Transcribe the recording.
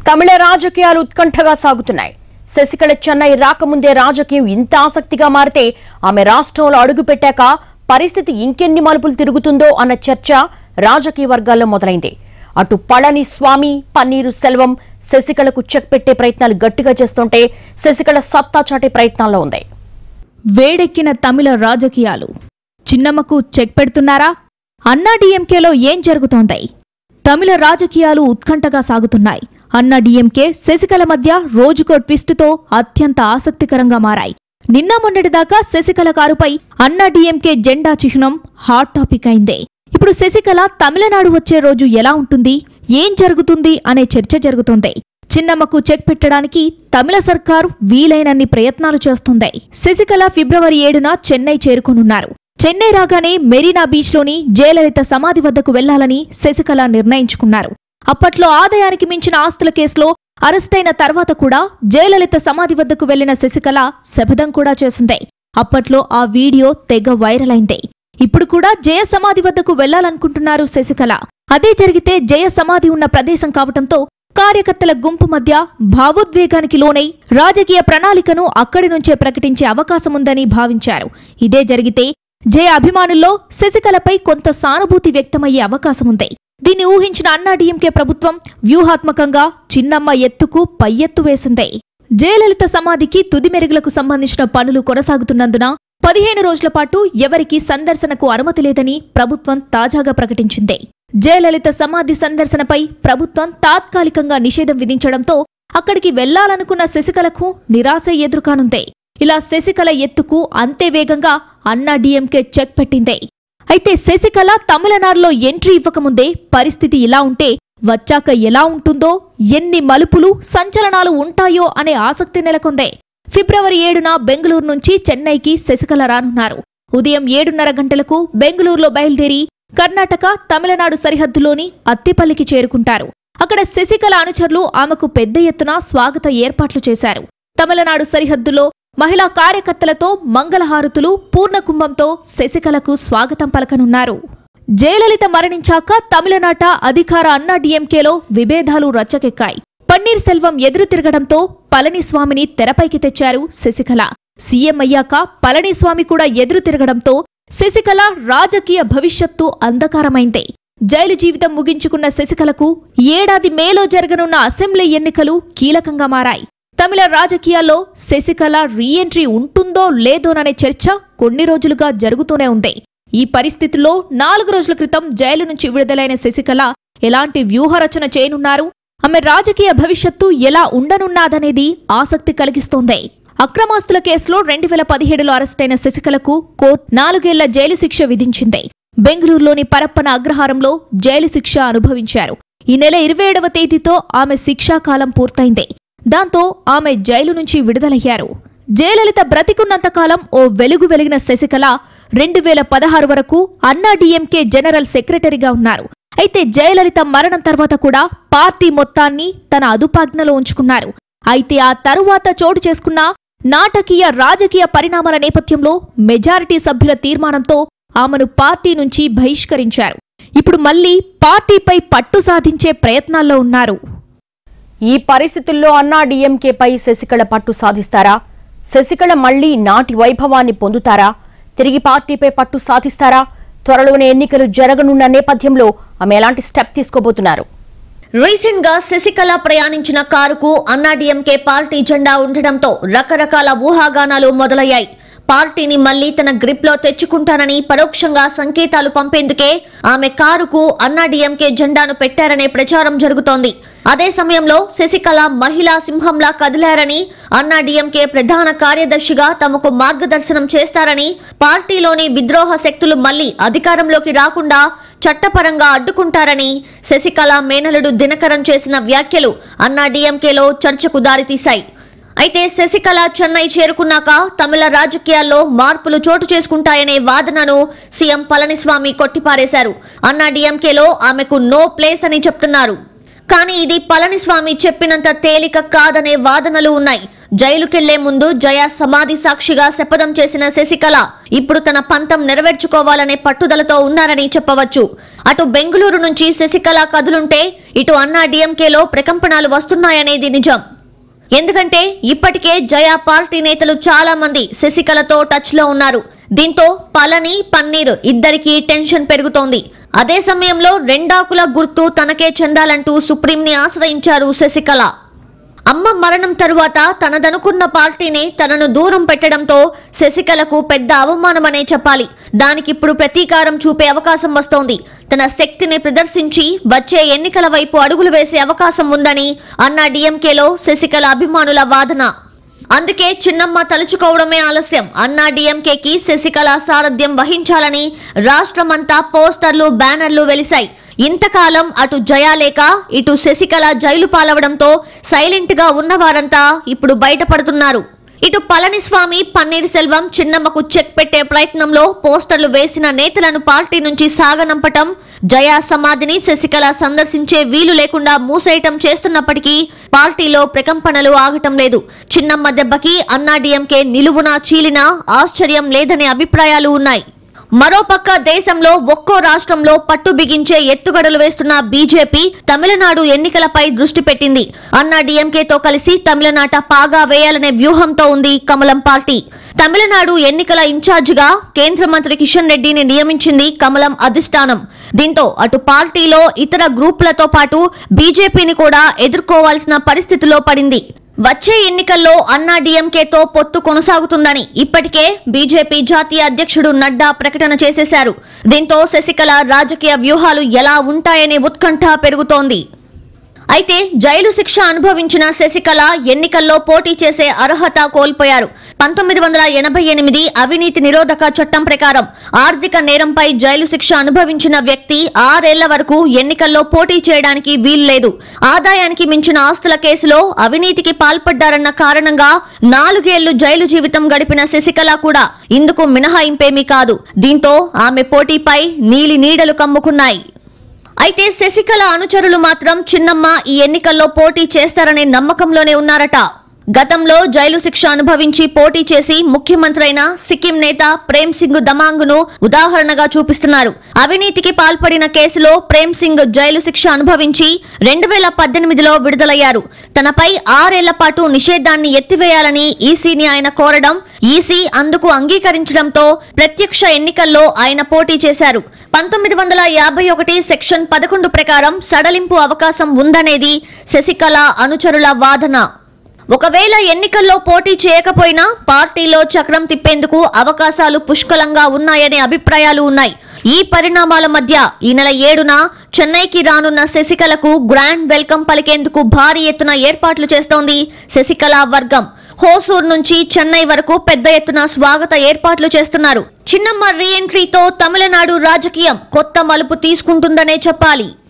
తమిళ రాజకీయాలు ఉత్కంఠగా సాగుతున్నాయి శశికళ చెన్నై రాకముందే రాజకీయం ఇంత ఆసక్తిగా మారితే ఆమె రాష్ట్రంలో అడుగుపెట్టాక పరిస్థితి ఇంకెన్ని మలుపులు తిరుగుతుందో అన్న చర్చ రాజకీయ వర్గాల్లో మొదలైంది అటు పళని స్వామి పన్నీరు సెల్వం శశికళకు చెక్ పెట్టే ప్రయత్నాలు గట్టిగా చేస్తుంటే శశికళ సత్తా చాటే ప్రయత్నాల్లో ఉంది వేడెక్కిన తమిళ రాజకీయాలు చిన్నమ్మకు చెక్ పెడుతున్నారా అన్నా డీఎంకేలో ఏం జరుగుతోంది తమిళ రాజకీయాలు ఉత్కంఠగా సాగుతున్నాయి అన్నా డీఎంకే శశికళ మధ్య రోజుకో ట్విస్టుతో అత్యంత ఆసక్తికరంగా మారాయి నిన్న మొన్నటిదాకా శశికళ కారుపై అన్నా డీఎంకే జెండా చిహ్నం హాట్ టాపిక్ అయిందే ఇప్పుడు శశికళ తమిళనాడు వచ్చే రోజు ఎలా ఉంటుంది ఏం జరుగుతుంది అనే చర్చ జరుగుతోంది చిన్నమ్మకు చెక్ పెట్టడానికి తమిళ సర్కారు వీలైనన్ని ప్రయత్నాలు చేస్తుంది శశికళ ఫిబ్రవరి ఏడున చెన్నై చేరుకోనున్నారు చెన్నై రాగానే మెరీనా బీచ్లోని జయలలిత సమాధి వద్దకు వెళ్లాలని శశికళ నిర్ణయించుకున్నారు అప్పట్లో ఆదాయానికి మించిన ఆస్తుల కేసులో అరెస్టైన తర్వాత కూడా జయలలిత సమాధి వద్దకు వెళ్లిన శశికళ శపథం కూడా చేసింది అప్పట్లో ఆ వీడియో తెగ వైరల్ అయింది ఇప్పుడు కూడా జయ సమాధి వద్దకు వెళ్లాలనుకుంటున్నారు శశికళ అదే జరిగితే జయ సమాధి ఉన్న ప్రదేశం కావటంతో కార్యకర్తల గుంపు మధ్య భావోద్వేగానికి లోనై రాజకీయ ప్రణాళికను అక్కడి నుంచే ప్రకటించే అవకాశముందని భావించారు ఇదే జరిగితే జయ అభిమానుల్లో శశికళపై కొంత సానుభూతి వ్యక్తమయ్యే అవకాశముంది దీన్ని ఊహించిన అన్నా డీఎంకే ప్రభుత్వం వ్యూహాత్మకంగా చిన్నమ్మ ఎత్తుకు పై ఎత్తు వేసింది జయలలిత సమాధికి తుది మెరుగులకు సంబంధించిన పనులు కొనసాగుతున్నందున పదిహేను రోజుల పాటు ఎవరికీ సందర్శనకు అనుమతి లేదని ప్రభుత్వం తాజాగా ప్రకటించింది జయలలిత సమాధి సందర్శనపై ప్రభుత్వం తాత్కాలికంగా నిషేధం విధించడంతో అక్కడికి వెళ్లాలనుకున్న శశికళకు నిరాశ ఎదురుకానుంది ఇలా శశికళ ఎత్తుకు అంతే వేగంగా అన్నా డీఎంకే చెక్ పెట్టింది అయితే శశికళ తమిళనాడులో ఎంట్రీ ఇవ్వకముందే పరిస్థితి ఇలా ఉంటే వచ్చాక ఎలా ఉంటుందో ఎన్ని మలుపులు సంచలనాలు ఉంటాయో అనే ఆసక్తి నెలకొంది ఫిబ్రవరి ఏడున బెంగళూరు నుంచి చెన్నైకి శశికళ రానున్నారు ఉదయం ఏడున్నర గంటలకు బెంగళూరులో బయలుదేరి కర్ణాటక తమిళనాడు సరిహద్దులోని అత్తిపల్లికి చేరుకుంటారు అక్కడ శశికళ అనుచరులు ఆమెకు పెద్ద ఎత్తున స్వాగత ఏర్పాట్లు చేశారు తమిళనాడు సరిహద్దులో మహిళా కార్యకర్తలతో మంగళహారతులు పూర్ణకుంభంతో శశికళకు స్వాగతం పలకనున్నారు జయలలిత మరణించాక తమిళనాట అధికార అన్నా డీఎంకేలో విభేదాలు రచ్చకెక్కాయి పన్నీర్ సెల్వం ఎదురు తిరగడంతో పళనిస్వామిని తెరపైకి తెచ్చారు శశికళ సీఎం అయ్యాక పళనిస్వామి కూడా ఎదురు తిరగడంతో శశికళ రాజకీయ భవిష్యత్తు అంధకారమైంది జైలు జీవితం ముగించుకున్న శశికళకు ఏడాది మేలో జరగనున్న అసెంబ్లీ ఎన్నికలు కీలకంగా మారాయి తమిళ రాజకీయాల్లో శశికళ రీఎంట్రీ ఉంటుందో లేదోననే చర్చ కొన్ని రోజులుగా జరుగుతూనే ఉంది ఈ పరిస్థితుల్లో నాలుగు రోజుల క్రితం జైలు నుంచి విడుదలైన శశికళ ఎలాంటి వ్యూహరచన చేయనున్నారు ఆమె రాజకీయ భవిష్యత్తు ఎలా ఉండనున్నాదనేది ఆసక్తి కలిగిస్తోంది అక్రమాస్తుల కేసులో రెండు వేల పదిహేడులో అరెస్టైన శశికళకు కోర్టు నాలుగేళ్ల జైలు శిక్ష విధించింది బెంగళూరులోని పరప్పన అగ్రహారంలో జైలు శిక్ష అనుభవించారు ఈ నెల ఇరవై ఏడవ తేదీతో ఆమె శిక్షాకాలం పూర్తయింది దాంతో ఆమె జైలు నుంచి విడుదలయ్యారు జయలలిత బ్రతికున్నంతకాలం ఓ వెలుగు వెలిగిన శశికళ రెండు వేల పదహారు వరకు అన్నా డీఎంకే జనరల్ సెక్రటరీగా ఉన్నారు అయితే జయలలిత మరణం తర్వాత కూడా పార్టీ మొత్తాన్ని తన అదుపాజ్ఞలో ఉంచుకున్నారు అయితే ఆ తరువాత చోటు చేసుకున్న నాటకీయ రాజకీయ పరిణామాల నేపథ్యంలో మెజారిటీ సభ్యుల తీర్మానంతో ఆమెను పార్టీ నుంచి బహిష్కరించారు ఇప్పుడు మళ్లీ పార్టీపై పట్టు సాధించే ప్రయత్నాల్లో ఉన్నారు ఈ పరిస్థితుల్లో అన్నా డీఎంకేపై శశికళ పట్టు సాధిస్తారా శశికళ మళ్లీ నాటి వైభవాన్ని పొందుతారా తిరిగి పార్టీపై పట్టు సాధిస్తారా త్వరలోనే ఎన్నికలు జరగనున్న నేపథ్యంలో ఆమె ఎలాంటి స్టెప్ తీసుకోబోతున్నారు రీసెంట్ గా శశికళ ప్రయాణించిన కారుకు అన్నాడీఎంకే పార్టీ జెండా ఉండడంతో రకరకాల ఊహాగానాలు మొదలయ్యాయి పార్టీని మళ్లీ తన గ్రిప్ లో తెచ్చుకుంటానని పరోక్షంగా సంకేతాలు పంపేందుకే ఆమె కారుకు అన్నాడీఎంకే జెండాను పెట్టారనే ప్రచారం జరుగుతోంది అదే సమయంలో శశికళ మహిళా సింహంలా కదిలారని అన్నాడీఎంకే ప్రధాన కార్యదర్శిగా తమకు మార్గదర్శనం చేస్తారని పార్టీలోని విద్రోహ శక్తులు మళ్లీ అధికారంలోకి రాకుండా చట్టపరంగా అడ్డుకుంటారని శశికళ మేనలుడు దినకరన్ చేసిన వ్యాఖ్యలు అన్నా డీఎంకేలో చర్చకు దారితీశాయి అయితే శశికళ చెన్నై చేరుకున్నాక తమిళ రాజకీయాల్లో మార్పులు చోటు చేసుకుంటాయనే వాదనను సీఎం పళనిస్వామి కొట్టిపారేశారు అన్నా డీఎంకేలో ఆమెకు నో ప్లేస్ అని చెప్తున్నారు కానీ ఇది పళనిస్వామి చెప్పినంత తేలిక కాదనే వాదనలు ఉన్నాయి జైలుకెళ్లే ముందు జయ సమాధి సాక్షిగా శపథం చేసిన శశికళ ఇప్పుడు తన పంతం నెరవేర్చుకోవాలనే పట్టుదలతో ఉన్నారని చెప్పవచ్చు అటు బెంగళూరు నుంచి శశికళ కదులుంటే ఇటు అన్నా డిఎంకేలో ప్రకంపనలు వస్తున్నాయనేది నిజం ఎందుకంటే ఇప్పటికే జయ పార్టీ నేతలు చాలా మంది శశికళతో టచ్ లో ఉన్నారు దీంతో పళని పన్నీర్ ఇద్దరికీ టెన్షన్ పెరుగుతోంది అదే సమయంలో రెండాకుల గుర్తు తనకే చెందాలంటూ సుప్రీంని ఆశ్రయించారు శశికళ అమ్మ మరణం తరువాత తనదనుకున్న పార్టీనే తనను దూరం పెట్టడంతో శశికళకు పెద్ద అవమానమనే చెప్పాలి దానికిప్పుడు ప్రతీకారం చూపే అవకాశం వస్తోంది తన శక్తిని ప్రదర్శించి వచ్చే ఎన్నికల వైపు అడుగులు వేసే అవకాశం ఉందని అన్న డిఎంకేలో శశికళ అభిమానుల వాదన అందుకే చిన్నమ్మ తలుచుకోవడమే ఆలస్యం అన్నా డిఎంకేకి శశికళ సారథ్యం వహించాలని రాష్ట్రమంతా పోస్టర్లు బ్యానర్లు వెలిశాయి ఇంతకాలం అటు జయా లేక ఇటు శశికళ జైలు పాలవడంతో సైలెంట్ గా ఉన్నవారంతా ఇప్పుడు బయటపడుతున్నారు ఇటు పళనిస్వామి పన్నీర్ సెల్వం చిన్నమ్మకు చెక్ పెట్టే ప్రయత్నంలో పోస్టర్లు వేసిన నేతలను పార్టీ నుంచి సాగనంపటం జయా సమాధిని శశికళ సందర్శించే వీలు లేకుండా మూసేయటం చేస్తున్నప్పటికీ పార్టీలో ప్రకంపనలు ఆగటం లేదు చిన్నమ్మ దెబ్బకి అన్నా డిఎంకే నిలువునా చీలినా ఆశ్చర్యం లేదనే అభిప్రాయాలు ఉన్నాయి మరోపక్క దేశంలో ఒక్కో రాష్ట్రంలో పట్టు బిగించే ఎత్తుగడలు వేస్తున్న బీజేపీ తమిళనాడు ఎన్నికలపై దృష్టి పెట్టింది అన్నా డిఎంకేతో కలిసి తమిళనాట పాగా వేయాలనే వ్యూహంతో ఉంది కమలం పార్టీ తమిళనాడు ఎన్నికల ఇన్ఛార్జిగా కేంద్ర మంత్రి కిషన్ రెడ్డిని నియమించింది కమలం అధిష్టానం దీంతో అటు పార్టీలో ఇతర గ్రూపులతో పాటు బీజేపీని కూడా ఎదుర్కోవాల్సిన పరిస్థితిలో పడింది వచ్చే ఎన్నికల్లో అన్నా డిఎంకేతో పొత్తు కొనసాగుతుందని ఇప్పటికే బీజేపీ జాతీయ అధ్యక్షుడు నడ్డా ప్రకటన చేసేశారు దీంతో శశికళ రాజకీయ వ్యూహాలు ఎలా ఉంటాయనే ఉత్కంఠ పెరుగుతోంది అయితే జైలు శిక్ష అనుభవించిన శశికళ ఎన్నికల్లో పోటీ చేసే అర్హత కోల్పోయారు పంతొమ్మిది వందల ఎనభై ఎనిమిది అవినీతి నిరోధక చట్టం ప్రకారం ఆర్థిక నేరంపై జైలు శిక్ష అనుభవించిన వ్యక్తి ఆరేళ్ల వరకు ఎన్నికల్లో పోటీ చేయడానికి వీల్లేదు ఆదాయానికి మించిన ఆస్తుల కేసులో అవినీతికి పాల్పడ్డారన్న కారణంగా నాలుగేళ్లు జైలు జీవితం గడిపిన శశికళ కూడా ఇందుకు మినహాయింపేమీ కాదు దీంతో ఆమె పోటీపై నీలి నీడలు కమ్ముకున్నాయి అయితే శశికళ అనుచరులు మాత్రం చిన్నమ్మ ఈ ఎన్నికల్లో పోటీ చేస్తారనే నమ్మకంలోనే ఉన్నారట గతంలో జైలు శిక్ష అనుభవించి పోటీ చేసి ముఖ్యమంత్రి అయిన సిక్కిం నేత ప్రేమ్ సింగ్ దమాంగ్ను ఉదాహరణగా చూపిస్తున్నారు అవినీతికి పాల్పడిన కేసులో ప్రేమ్ సింగ్ జైలు శిక్ష అనుభవించి రెండు వేల పద్దెనిమిదిలో విడుదలయ్యారు తనపై ఆరేళ్ల పాటు నిషేధాన్ని ఎత్తివేయాలని ఈసీని ఆయన కోరడం ఈసీ అందుకు అంగీకరించడంతో ప్రత్యక్ష ఎన్నికల్లో ఆయన పోటీ చేశారు పంతొమ్మిది వందల యాభై ఒకటి సెక్షన్ పదకొండు ప్రకారం సడలింపు అవకాశం ఉందనేది శశికళ అనుచరుల వాదన ఒకవేళ ఎన్నికల్లో పోటీ చేయకపోయినా పార్టీలో చక్రం తిప్పేందుకు అవకాశాలు పుష్కలంగా ఉన్నాయనే అభిప్రాయాలు ఉన్నాయి ఈ పరిణామాల మధ్య ఈ నెల ఏడున చెన్నైకి రానున్న శశికళకు గ్రాండ్ వెల్కమ్ పలికేందుకు భారీ ఎత్తున ఏర్పాట్లు చేస్తోంది శశికళ వర్గం హోసూర్ నుంచి చెన్నై వరకు పెద్ద ఎత్తున స్వాగత ఏర్పాట్లు చేస్తున్నారు చిన్నమ్మ రీ ఎంట్రీతో తమిళనాడు రాజకీయం కొత్త మలుపు తీసుకుంటుందనే చెప్పాలి